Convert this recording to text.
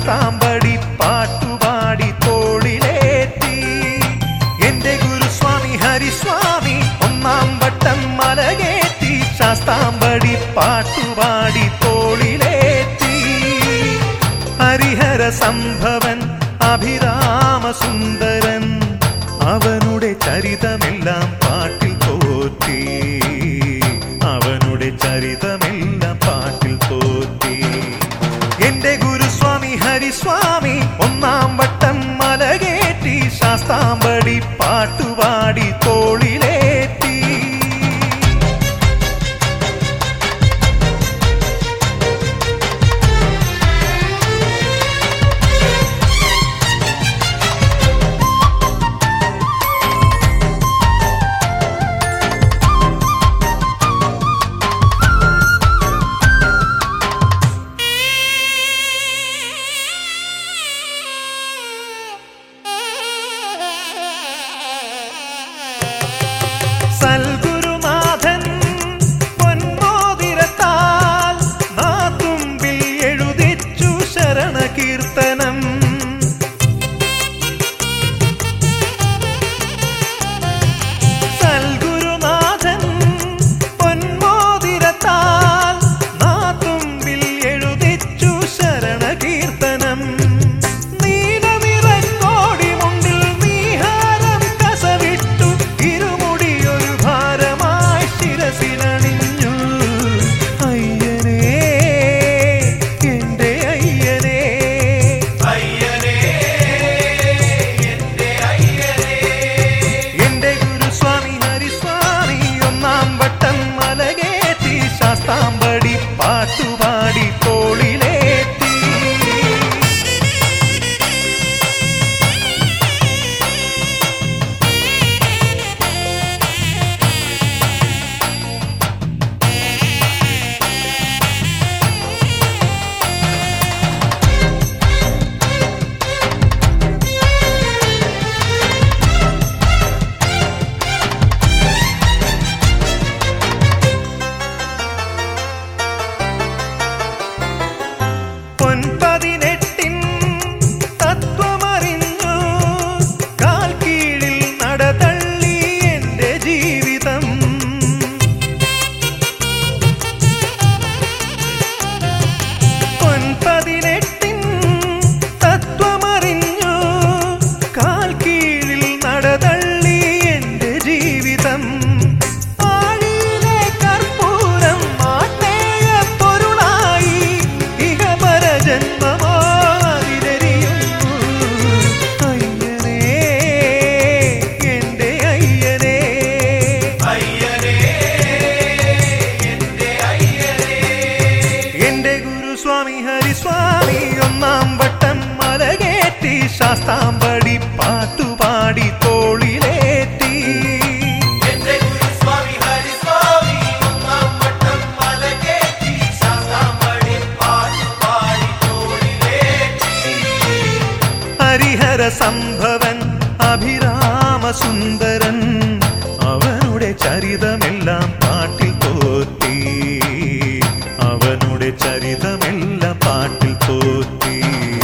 ശാസ്താംബടി പാട്ടുപാടി തോളിലേറ്റി എന്റെ ഗുരുസ്വാമി ഹരിസ്വാമി ഒന്നാം വട്ടം മലകേറ്റി ശാസ്താംബടി പാട്ടുപാടി തോളിലേറ്റി ഹരിഹര സംഭവൻ അഭിരാമ സുന്ദരൻ അവനുടെ ചരിതമെല്ലാം പാട്ടിൽ തോറ്റി അവനുടെ ചരിതമെല്ലാം പാട്ടിൽ തോറ്റി എന്റെ ഗുരുസ്വാമി ഹരിസ്വാമി ഒന്നാം വട്ടം മലകേറ്റി ശാസ്താംബടി പാട്ടുപാടി തോളിലേറ്റി സൽഗുരുനാഥൻ പൊന്മോതിരത്താൽ നാത്തുമ്പിൽ എഴുതിച്ചു ശരണകീർത്തനം സൽഗുരുനാഥൻ പൊന്മോതിരത്താൽ നാത്തുമ്പിൽ എഴുതിച്ചു ശരണകീർത്തനം നീലനിറക്കോടി മുണ്ടിൽ നീഹാരം കസവിട്ടു ഇരുമുടിയൊരു ഭാരമായി ശിരസിലണിഞ്ഞു അയ്യനേ എന്റെ അയ്യനേ എന്റെ ഗുരുസ്വാമി ഹരിസ്വാമി ഒന്നാം വട്ടം മലകേറ്റി ശാസ്താംബടി പാട്ടുപാടി തോളിലേറ്റി പൊൻപതിനെട്ടിൻ തത്വമറിഞ്ഞു കാൽ കീഴിൽ നടതള്ളി എന്റെ ജീവിതം പൊൻപതിനെട്ടിൻ തത്വമറിഞ്ഞു കാൽ കീഴിൽ നടതള്ളി എന്റെ ജീവിതം ആഴിയിലെ കർപ്പൂരം മാട്ടേയ പൊരുളായി ഇഹപര ജന്മമോ അതിലെരിയുന്നു അയ്യനേ എന്റെ അയ്യനേ എന്റെ ഗുരുസ്വാമി ഹരിസ്വാമി ഒന്നാം വട്ടം മലകേറ്റി ശാസ്താംബടി പാട്ടുപാടി തോളിലേറ്റി എന്റെ ഗുരുസ്വാമി ഹരിസ്വാമി ഒന്നാം വട്ടം മലകേറ്റി ശാസ്താംബടി പാട്ടുപാടി തോളിലേറ്റി ഹരിഹര സംഭവൻ അഭിരാമ സുന്ദരൻ അവനുടെ ചരിതമെല്ലാം പാട്ടിൽ തോറ്റി അവനുടെ ചരിതമെല്ലാം പാട്ടിൽ തോറ്റി